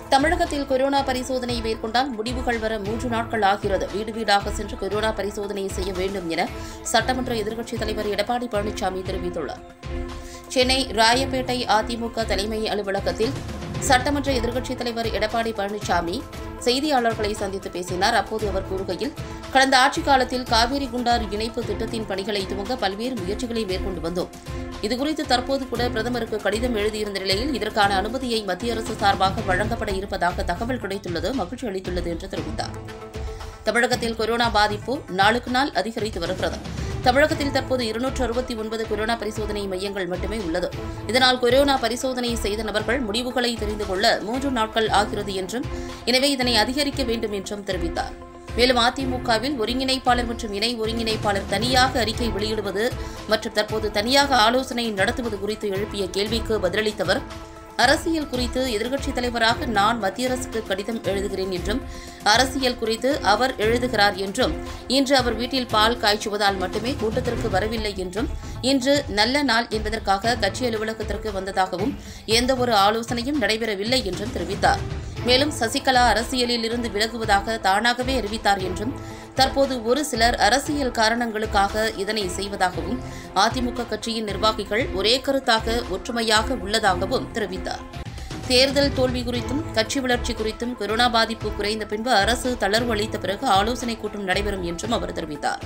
தமிழகத்தில் கொரோனா பரிசோதனை மேற்கொண்டால் முடிவுகள் வர மூன்று நாட்கள் ஆகிறது வீடு வீடாக சென்று கொரோனா பரிசோதனை செய்ய வேண்டும் என சட்டமன்ற எதிர்க்கட்சித் தலைவர் எடப்பாடி பழனிசாமி தெரிவித்துள்ளார் சென்னை ராயப்பேட்டை அதிமுக தலைமை அலுவலகத்தில் சட்டமன்ற எதிர்க்கட்சித் தலைவர் எடப்பாடி பழனிசாமி செய்தியாளர்களை சந்தித்து பேசினார் அப்போது அவர் கூறுகையில் கடந்த ஆட்சிக் காலத்தில் காவிரி குண்டாறு இணைப்பு திட்டத்தின் பணிகளை துவங்க பல்வேறு முயற்சிகளை மேற்கொண்டு வந்தோம் இதுகுறித்து தற்போது கூட பிரதமருக்கு கடிதம் எழுதியிருந்த நிலையில் இதற்கான அனுமதியை மத்திய அரசு சார்பாக வழங்கப்பட இருப்பதாக தகவல் கிடைத்துள்ளது மகிழ்ச்சி அளித்துள்ளது என்று தெரிவித்தார் தமிழகத்தில் கொரோனா பாதிப்பு நாளுக்கு நாள் அதிகரித்து வருகிறது தமிழகத்தில் தற்போது இருநூற்று அறுபத்தி ஒன்பது கொரோனா பரிசோதனை மையங்கள் மட்டுமே உள்ளது இதனால் கொரோனா பரிசோதனை செய்த நபர்கள் முடிவுகளை தெரிந்து கொள்ள மூன்று நாட்கள் ஆகிறது என்றும் எனவே இதனை அதிகரிக்க வேண்டும் என்றும் தெரிவித்தார் மேலும் அதிமுகவில் ஒருங்கிணைப்பாளர் மற்றும் இணை ஒருங்கிணைப்பாளர் தனியாக அறிக்கை வெளியிடுவது மற்றும் தற்போது தனியாக ஆலோசனை நடத்துவது குறித்து எழுப்பிய கேள்விக்கு பதிலளித்தவர் அரசியல் குறித்து எதிர்க்கட்சித் தலைவராக நான் மத்திய அரசுக்கு கடிதம் எழுதுகிறேன் என்றும் அரசியல் குறித்து அவர் எழுதுகிறார் என்றும் இன்று அவர் வீட்டில் பால் காய்ச்சுவதால் மட்டுமே கூட்டத்திற்கு வரவில்லை என்றும் இன்று நல்ல நாள் என்பதற்காக கட்சி அலுவலகத்திற்கு வந்ததாகவும் எந்த ஒரு ஆலோசனையும் நடைபெறவில்லை என்றும் தெரிவித்தார் மேலும் சசிகலா அரசியலில் இருந்து விலகுவதாக தானாகவே அறிவித்தார் என்றும் தற்போது ஒரு சிலர் அரசியல் காரணங்களுக்காக இதனை செய்வதாகவும் அதிமுக கட்சியின் நிர்வாகிகள் ஒரே கருத்தாக ஒற்றுமையாக உள்ளதாகவும் தெரிவித்தார் தேர்தல் தோல்வி குறித்தும் கட்சி வளர்ச்சி குறித்தும் கொரோனா பாதிப்பு குறைந்த பின்பு அரசு தளர்வு அளித்த பிறகு ஆலோசனைக் கூட்டம் நடைபெறும் என்றும் அவர் தெரிவித்தார்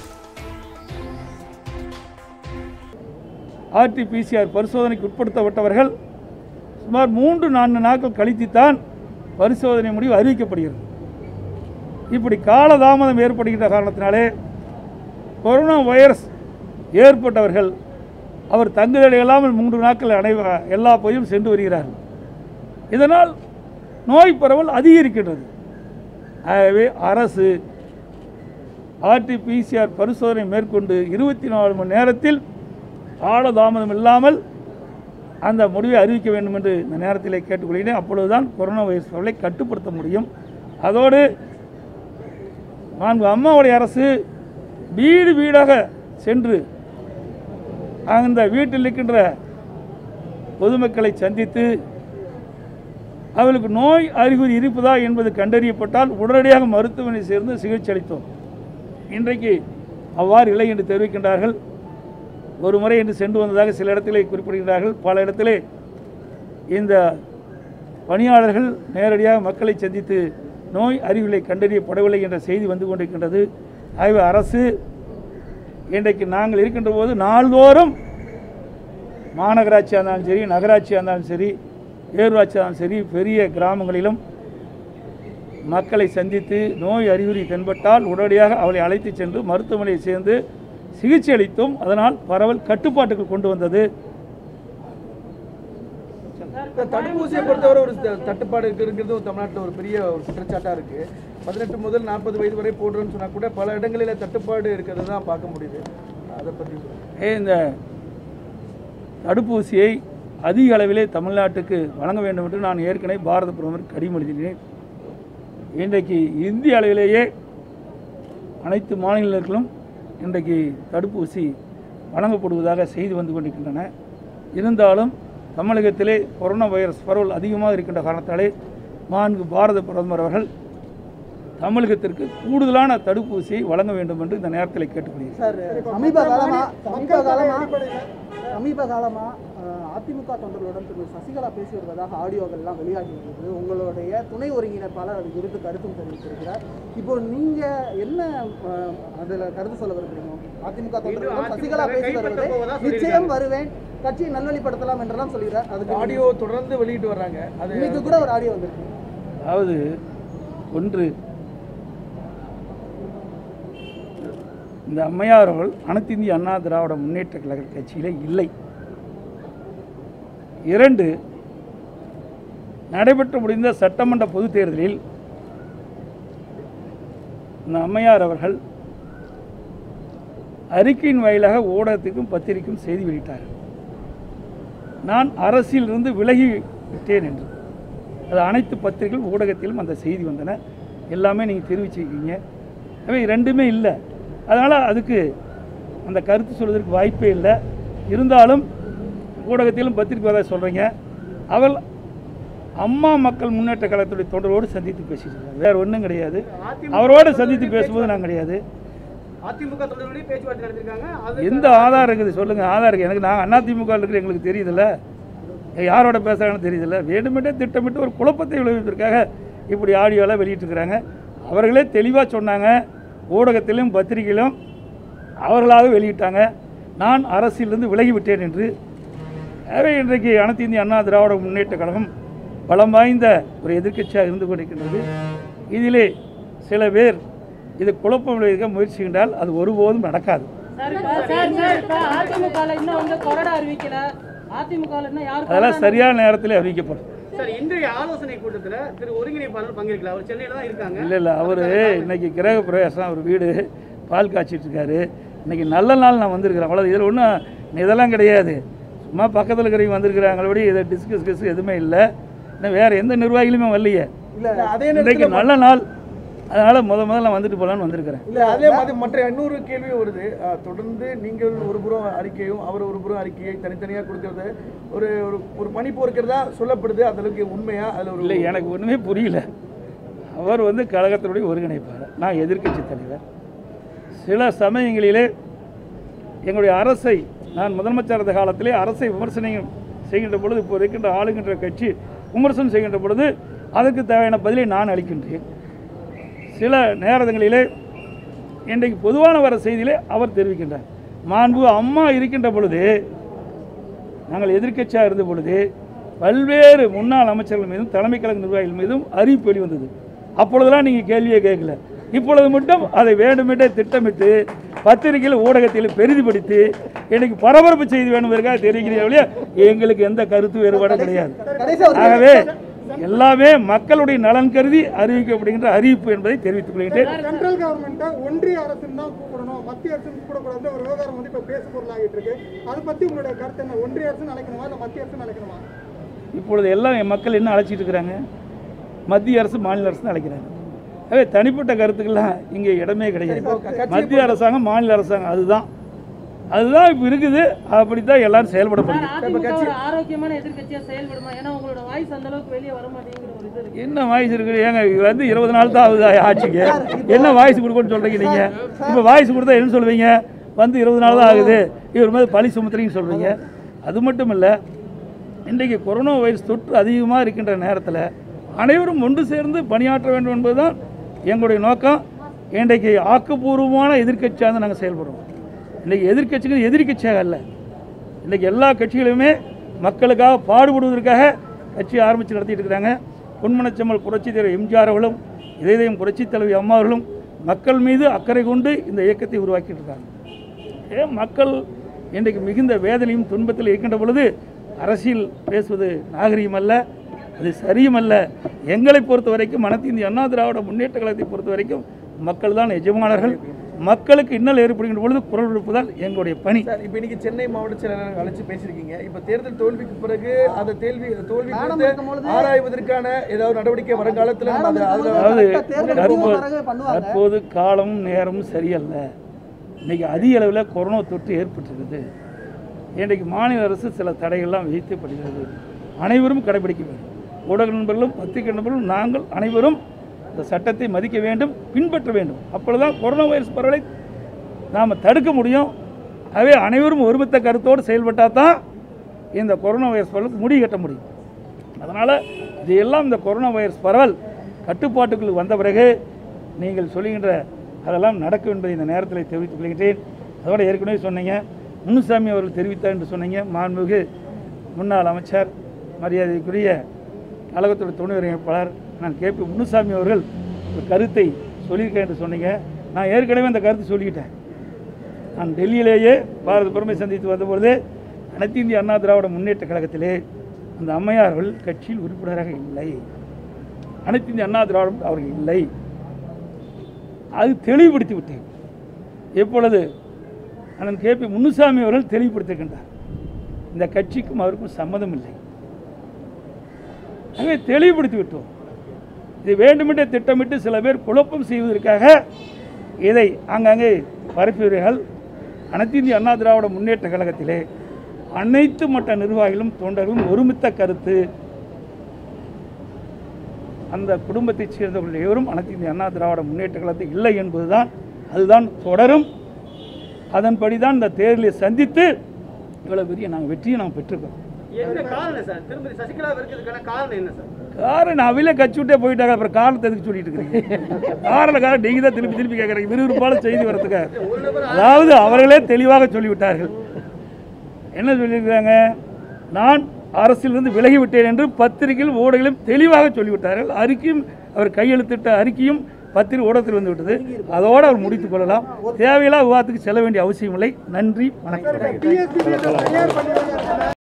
ஆர்டிபிசிஆர் பரிசோதனைக்கு உட்படுத்தப்பட்டவர்கள் சுமார் மூன்று நான்கு நாட்கள் கழித்துத்தான் பரிசோதனை முடிவு அறிவிக்கப்படுகிறது இப்படி காலதாமதம் ஏற்படுகின்ற காரணத்தினாலே கொரோனா வைரஸ் ஏற்பட்டவர்கள் அவர் தங்குதடை இல்லாமல் மூன்று நாட்கள் அனைவ எல்லா போயும் சென்று வருகிறார்கள் இதனால் நோய் பரவல் அதிகரிக்கின்றது ஆகவே அரசு ஆர்டிபிசிஆர் பரிசோதனை மேற்கொண்டு இருபத்தி நாலு மணி நேரத்தில் காலதாமதம் இல்லாமல் அந்த முடிவை அறிவிக்க வேண்டும் என்று இந்த நேரத்திலே கேட்டுக்கொள்கிறேன் அப்பொழுதுதான் கொரோனா வைரஸ் பரவலை கட்டுப்படுத்த முடியும் அதோடு நான்கு அம்மாவுடைய அரசு வீடு வீடாக சென்று அந்த வீட்டில் இருக்கின்ற பொதுமக்களை சந்தித்து அவர்களுக்கு நோய் அறிகுறி இருப்பதா என்பது கண்டறியப்பட்டால் உடனடியாக மருத்துவமனை சேர்ந்து சிகிச்சை அளித்தோம் இன்றைக்கு அவ்வாறு இல்லை என்று தெரிவிக்கின்றார்கள் ஒரு முறை என்று சென்று வந்ததாக சில இடத்திலே குறிப்பிடுகிறார்கள் பல இடத்திலே இந்த பணியாளர்கள் நேரடியாக மக்களை சந்தித்து நோய் அறிவிலை கண்டறியப்படவில்லை என்ற செய்தி வந்து கொண்டிருக்கின்றது ஆகவே அரசு இன்றைக்கு நாங்கள் இருக்கின்ற போது நாள்தோறும் மாநகராட்சியாக இருந்தாலும் சரி நகராட்சியாக இருந்தாலும் சரி பேரூராட்சியாக இருந்தாலும் சரி பெரிய கிராமங்களிலும் மக்களை சந்தித்து நோய் அறிகுறி தென்பட்டால் உடனடியாக அவளை அழைத்து சென்று மருத்துவமனையை சேர்ந்து சிகிச்சை அளித்தும் அதனால் பரவல் கட்டுப்பாட்டுக்கு கொண்டு வந்தது இந்த தடுப்பூசியை பொறுத்தவரை ஒரு த- தட்டுப்பாடு இருக்கிறது தமிழ்நாட்டில் ஒரு பெரிய ஒரு குற்றச்சாட்டாக இருக்கு பதினெட்டு முதல் நாற்பது வயது வரை போடுறோன்னு சொன்னா கூட பல இடங்களில் தட்டுப்பாடு இருக்கிறது தான் பார்க்க முடியுது அதை பற்றி சொல்லுங்க ஏ, இந்த தடுப்பூசியை அதிக அளவிலே தமிழ்நாட்டுக்கு வழங்க வேண்டும் என்று நான் ஏற்கனவே பாரத பிரதமருக்கு கடிதம் எழுதினேன் இன்றைக்கு இந்திய அளவிலேயே அனைத்து மாநிலங்களும் இன்றைக்கு தடுப்பூசி வழங்கப்படுவதாக செய்தி வந்து கொண்டிருக்கின்றன இருந்தாலும் தமிழகத்திலே கொரோனா வைரஸ் பரவல் அதிகமாக இருக்கின்ற காரணத்தாலே மாண்பு பாரத பிரதமர் அவர்கள் தமிழகத்திற்கு கூடுதலான தடுப்பூசியை வழங்க வேண்டும் என்று இந்த நேரத்தில் கேட்டுக்கொள்கிறேன் சார் சமீப காலமா சமீப காலமா சமீப காலமா அஹ், அதிமுக தொண்டர்களுடன் திரு சசிகலா பேசி வருவதாக ஆடியோக்கள்லாம் வெளியாகி வருது உங்களுடைய துணை ஒருங்கிணைப்பாளர் அது குறித்து கருத்தும் தெரிவித்திருக்கிறார் இப்போ நீங்க என்ன அஹ், அதுல கருத்து சொல்ல விரும்புறீங்க அதிமுக தொண்டர்களுடன் சசிகலா பேசி வருவதை நிச்சயம் வருவேன் கட்சியை நல்வழிப்படுத்தலாம் என்றெல்லாம் சொல்கிறார் அதுக்கு ஆடியோ தொடர்ந்து வெளியிட்டு வர்றாங்க அது இன்னைக்கு கூட ஒரு ஆடியோ வந்திருக்கு அதாவது ஒன்று இந்த அம்மையார் அவர்கள் அனைத்து இந்திய அண்ணா திராவிட முன்னேற்ற கழக கட்சியிலே இல்லை இரண்டு நடைபெற்று முடிந்த சட்டமன்ற பொதுத் தேர்தலில் இந்த அம்மையார் அவர்கள் அறிக்கையின் வாயிலாக ஊடகத்துக்கும் பத்திரிகைக்கும் செய்தி வெளியிட்டார்கள் நான் அரசியலிருந்து விலகி விட்டேன் என்று அது அனைத்து பத்திரிகைகள் ஊடகத்திலும் அந்த செய்தி வந்தன எல்லாமே நீங்கள் தெரிவிச்சிருக்கீங்க அவை ரெண்டுமே இல்லை அதனால் அதுக்கு அந்த கருத்து சொல்வதற்கு வாய்ப்பே இல்லை இருந்தாலும் ஊடகத்திலும் பத்திரிக்கை வர சொல்கிறீங்க அவள் அம்மா மக்கள் முன்னேற்ற கழகத்துடைய தொண்டரோடு சந்தித்து பேசிட்டு இருக்காங்க வேற ஒன்றும் கிடையாது அவரோடு சந்தித்து பேசும்போது நான் கிடையாது அதிமுக தொண்டர்களுடைய பேச்சுவார்த்தை நடத்திருக்காங்க அது எந்த ஆதாரம் இருக்குது சொல்லுங்கள் ஆதாரம் இருக்குது எனக்கு நான் அதிமுக இருக்கிற எங்களுக்கு தெரியுதுல்ல யாரோட பேசுகிறாங்கன்னு தெரியுதுல்ல வேண்டுமென்றே திட்டமிட்டு ஒரு குழப்பத்தை விளைவிப்பதற்காக இப்படி ஆடியோலாம் வெளியிட்டிருக்கிறாங்க அவர்களே தெளிவாக சொன்னாங்க ஊடகத்திலும் பத்திரிகையிலும் அவர்களாக வெளியிட்டாங்க நான் அரசியலிருந்து விலகிவிட்டேன் என்று எனவே இன்றைக்கு அனைத்து இந்திய அண்ணா திராவிட முன்னேற்ற கழகம் பலம் வாய்ந்த ஒரு எதிர்க்கட்சியாக இருந்து கொண்டிருக்கின்றது இதிலே சில பேர் இது குழப்பம் விளைவிக்க முயற்சிக்கின்றால் அது ஒருபோதும் நடக்காது சார் இப்ப சார் சார் இப்ப அதிமுகல இன்னும் வந்து கொறடா அறிவிக்கல அதிமுகல இன்னும் யாரும் அதெல்லாம் சரியான நேரத்தில் அறிவிக்கப்படும் சார் இன்றைய ஆலோசனை கூட்டத்தில் திரு ஒருங்கிணைப்பாளர் பங்கேற்கல அவர் சென்னையில தான் இருக்காங்க இல்லை இல்லை அவர் இன்னைக்கு கிரக பிரவேசம் அவர் வீடு பால் காய்ச்சிட்டு இருக்காரு இன்னைக்கு நல்ல நாள் நான் வந்திருக்கிறேன் அவ்வளோ இதில் ஒன்றும் இதெல்லாம் கிடையாது சும்மா பக்கத்தில் இருக்கிறவங்க வந்திருக்கிறாங்களபடி இதை டிஸ்கஸ் கிஸ் எதுவுமே இல்லை இன்னும் வேறு எந்த நிர்வாகிகளுமே வரலையே இல்ல அதே இன்றைக்கு நல்ல நாள் அதனால் முத முதல்ல நான் வந்துட்டு போகலான்னு வந்திருக்கிறேன் இல்ல அதே மாதிரி மற்ற இன்னொரு கேள்வி வருது அஹ், தொடர்ந்து நீங்கள் ஒரு புறம் அறிக்கையும் அவர் ஒரு புறம் அறிக்கையை தனித்தனியா கொடுக்கறது ஒரு ஒரு ஒரு பணி போர்க்கிறதா சொல்லப்படுது அந்த அளவுக்கு உண்மையா அதுல ஒரு இல்லை எனக்கு ஒன்றுமே புரியல அவர் வந்து கழகத்தினுடைய ஒருங்கிணைப்பார் நான் எதிர்க்கட்சி தலைவர் சில சமயங்களிலே எங்களுடைய அரசை நான் முதலமைச்சர் இருந்த காலத்திலே அரசை விமர்சனம் செய்கின்ற பொழுது இப்போ இருக்கின்ற ஆளுகின்ற கட்சி விமர்சனம் செய்கின்ற பொழுது அதற்கு தேவையான பதிலை நான் அளிக்கின்றேன் சில நேரங்களிலே இன்றைக்கு பொதுவான வர செய்தியிலே அவர் தெரிவிக்கின்றார் மாண்பு அம்மா இருக்கின்ற பொழுது நாங்கள் எதிர்க்கட்சியாக இருந்த பொழுது பல்வேறு முன்னாள் அமைச்சர்கள் மீதும் தலைமை கழக நிர்வாகிகள் மீதும் அறிவிப்பு வெளிவந்தது அப்பொழுதெல்லாம் நீங்கள் கேள்வியே கேட்கல இப்பொழுது மட்டும் அதை வேண்டுமென்றே திட்டமிட்டு பத்திரிகையில் ஊடகத்தில் பெரிதுபடுத்தி இன்னைக்கு பரபரப்பு செய்தி வேணுங்கிறதுக்காக தெரிவிக்கிறீங்க ஒழிய எங்களுக்கு எந்த கருத்து வேறுபாடும் கிடையாது ஆகவே எல்லாமே மக்களுடைய நலன் கருதி அறிவிக்கப்படுகின்ற அறிவிப்பு என்பதை தெரிவித்துக் கொள்கின்றேன் சென்ட்ரல் கவர்மெண்ட்டை ஒன்றிய அரசுன்னு தான் கூப்பிடணும் மத்திய அரசு கூப்பிடக்கூடாது ஒரு விவகாரம் வந்து இப்போ பேசு பொருளாகிட்டு இருக்கு அதை பத்தி உங்களுடைய கருத்து என்ன ஒன்றிய அரசு நினைக்கணுமா இல்லை மத்திய அரசு நினைக்கணுமா இப்பொழுது எல்லாம் என் மக்கள் என்ன அழைச்சிட்டு இருக்கிறாங்க மத்திய அரசு மாநில அரசு தான் அழைக்கிறாங்க எனவே தனிப்பட்ட கருத்துக்கெல்லாம் இங்கே இடமே கிடையாது மத்திய அரசாங்கம் மாநில அரசாங்கம் அதுதான் அதுதான் இப்போ இருக்குது அப்படித்தான் எல்லாரும் செயல்பட சார் முடியும் அதிமுக ஒரு ஆரோக்கியமான எதிர்க்கட்சியா செயல்படுமா ஏன்னா உங்களோட வாய்ஸ் அந்த அளவுக்கு வெளியே வர மாட்டேங்கிற ஒரு இது இருக்கு என்ன வாய்ஸ் இருக்குது ஏங்க இது வந்து இருபது நாள் தான் ஆகுது ஆட்சிக்கு என்ன வாய்ஸ் கொடுக்கணும்னு சொல்கிறீங்க நீங்கள் இப்போ வாய்ஸ் கொடுத்தா என்ன சொல்லுவீங்க வந்து இருபது நாள் தான் ஆகுது இவர் மாதிரி பழி சுமத்துறீங்கன்னு சொல்கிறீங்க அது மட்டும் இல்லை இன்றைக்கு கொரோனா வைரஸ் தொற்று அதிகமாக இருக்கின்ற நேரத்தில் அனைவரும் ஒன்று சேர்ந்து பணியாற்ற வேண்டும் என்பதுதான் எங்களுடைய நோக்கம் இன்றைக்கு ஆக்கப்பூர்வமான எதிர்க்கட்சியாக தான் நாங்கள் செயல்படுறோம் இன்றைக்கி எதிர்க்கட்சிகள் எதிர்க்கட்சியாக அல்ல இன்றைக்கி எல்லா கட்சிகளுமே மக்களுக்காக பாடுபடுவதற்காக கட்சி ஆரம்பித்து நடத்திட்டு இருக்கிறாங்க பொன்மனச்சம்மல் புரட்சித் தலைவர் எம்ஜிஆர் அவர்களும் இதயம் புரட்சித் தலைவி அம்மா அவர்களும் மக்கள் மீது அக்கறை கொண்டு இந்த இயக்கத்தை உருவாக்கிட்டு இருக்காங்க ஏன் மக்கள் இன்றைக்கு மிகுந்த வேதனையும் துன்பத்தில் இருக்கின்ற பொழுது அரசியல் பேசுவது நாகரிகம் அல்ல அது சரியும் அல்ல எங்களை பொறுத்த வரைக்கும் அனைத்து இந்திய அண்ணா திராவிட முன்னேற்ற கழகத்தை பொறுத்த வரைக்கும் மக்கள் தான் எஜமானர்கள் மக்களுக்கு இன்னல் ஏற்படுகின்ற பொழுது குரல் கொடுப்பதால் எங்களுடைய பணி சார் இப்போ இன்னைக்கு சென்னை மாவட்ட செயலாளர் அழைச்சு பேசியிருக்கீங்க இப்போ தேர்தல் தோல்விக்கு பிறகு அந்த தேல்வி தோல்வி மேடம் குறித்து இருக்கும்பொழுது- ஆராய்வதற்கான ஏதாவது நடவடிக்கை வருங்காலத்தில் நம்ம அதை அதில் அதாவது தேர்தல் தற்போது பிறகு பண்ணுவாங்க. தற்போது காலமும் நேரமும் சரியல்ல இன்னைக்கு அதிக அளவில் கொரோனா தொற்று ஏற்பட்டிருக்குது இன்றைக்கு மாநில அரசு சில தடைகள்லாம் விதிக்கப்படுகிறது அனைவரும் கடைபிடிக்க வேண்டும் ஊடக நண்பர்களும் பத்திரிகை நண்பர்களும் நாங்கள் அனைவரும் இந்த சட்டத்தை மதிக்க வேண்டும் பின்பற்ற வேண்டும் அப்பொழுதுதான் கொரோனா வைரஸ் பரவலை நாம் தடுக்க முடியும் ஆகவே அனைவரும் ஒருமித்த கருத்தோடு செயல்பட்டால் தான் இந்த கொரோனா வைரஸ் பரவலுக்கு முடி கட்ட முடியும் அதனால் இது எல்லாம் இந்த கொரோனா வைரஸ் பரவல் கட்டுப்பாட்டுக்குள் வந்த பிறகு நீங்கள் சொல்லுகின்ற அதெல்லாம் நடக்கும் என்பதை இந்த நேரத்தில் தெரிவித்துக் கொள்கின்றேன் அதோட ஏற்கனவே சொன்னீங்க முனுசாமி அவர்கள் தெரிவித்தார் என்று சொன்னீங்க மாண்புமிகு முன்னாள் அமைச்சர் மரியாதைக்குரிய கழகத்தோட துணை ஒருங்கிணைப்பாளர் நான் கே பி முனுசாமி அவர்கள் ஒரு கருத்தை சொல்லியிருக்கேன் என்று சொன்னீங்க நான் ஏற்கனவே அந்த கருத்து சொல்லிக்கிட்டேன் நான் டெல்லியிலேயே பாரத பெருமை சந்தித்து வந்தபொழுது அனைத்து இந்திய அண்ணா திராவிட முன்னேற்ற கழகத்திலே அந்த அம்மையார்கள் கட்சியில் உறுப்பினராக இல்லை அனைத்து இந்திய அண்ணா திராவிடம் அவர்கள் இல்லை அது தெளிவுபடுத்தி விட்டேன் எப்பொழுது அண்ணன் கே பி முனுசாமி அவர்கள் தெளிவுபடுத்துகின்றார் இந்த கட்சிக்கும் அவருக்கும் சம்மதம் இல்லை ஆகவே தெளிவுபடுத்தி விட்டோம் இது வேண்டுமென்றே திட்டமிட்டு சில பேர் குழப்பம் செய்வதற்காக இதை ஆங்காங்கே பரப்புவீர்கள் அனைத்து இந்திய அண்ணா திராவிட முன்னேற்ற கழகத்திலே அனைத்து மட்ட நிர்வாகிகளும் தொண்டர்களும் ஒருமித்த கருத்து அந்த குடும்பத்தைச் சேர்ந்தவர்கள் எவரும் அனைத்து இந்திய அண்ணா திராவிட முன்னேற்ற கழகத்தில் இல்லை என்பதுதான் அதுதான் தொடரும் அதன்படி தான் இந்த தேர்தலை சந்தித்து இவ்வளவு பெரிய நாங்கள் வெற்றியை நாங்கள் பெற்றிருக்கோம் என்ன காரணம் சார் திருமதி சசிகலா இருக்கிறதுக்கான காரணம் என்ன சார் காரணம் அவையிலே கட்சி விட்டே போயிட்டாங்க அப்புறம் காரணத்தை எதுக்கு சொல்லிட்டு இருக்கிறீங்க காரணம் காரணம் நீங்கள் தான் திருப்பி திருப்பி கேட்குறீங்க விறுவிறுப்பான செய்தி வரதுக்காக அதாவது அவர்களே தெளிவாக சொல்லிவிட்டார்கள் என்ன சொல்லியிருக்காங்க நான் அரசியலிருந்து விலகிவிட்டேன் என்று பத்திரிகையில் ஊடகங்களும் தெளிவாக சொல்லிவிட்டார்கள் அறிக்கையும் அவர் கையெழுத்திட்ட அறிக்கையும் பத்திரிகை ஊடகத்தில் வந்து விட்டது அதோடு அவர் முடித்துக் கொள்ளலாம் தேவையில்லா விவாதத்துக்கு செல்ல வேண்டிய அவசியம் இல்லை நன்றி வணக்கம் டிஎஸ்பி தயார் பண்ணி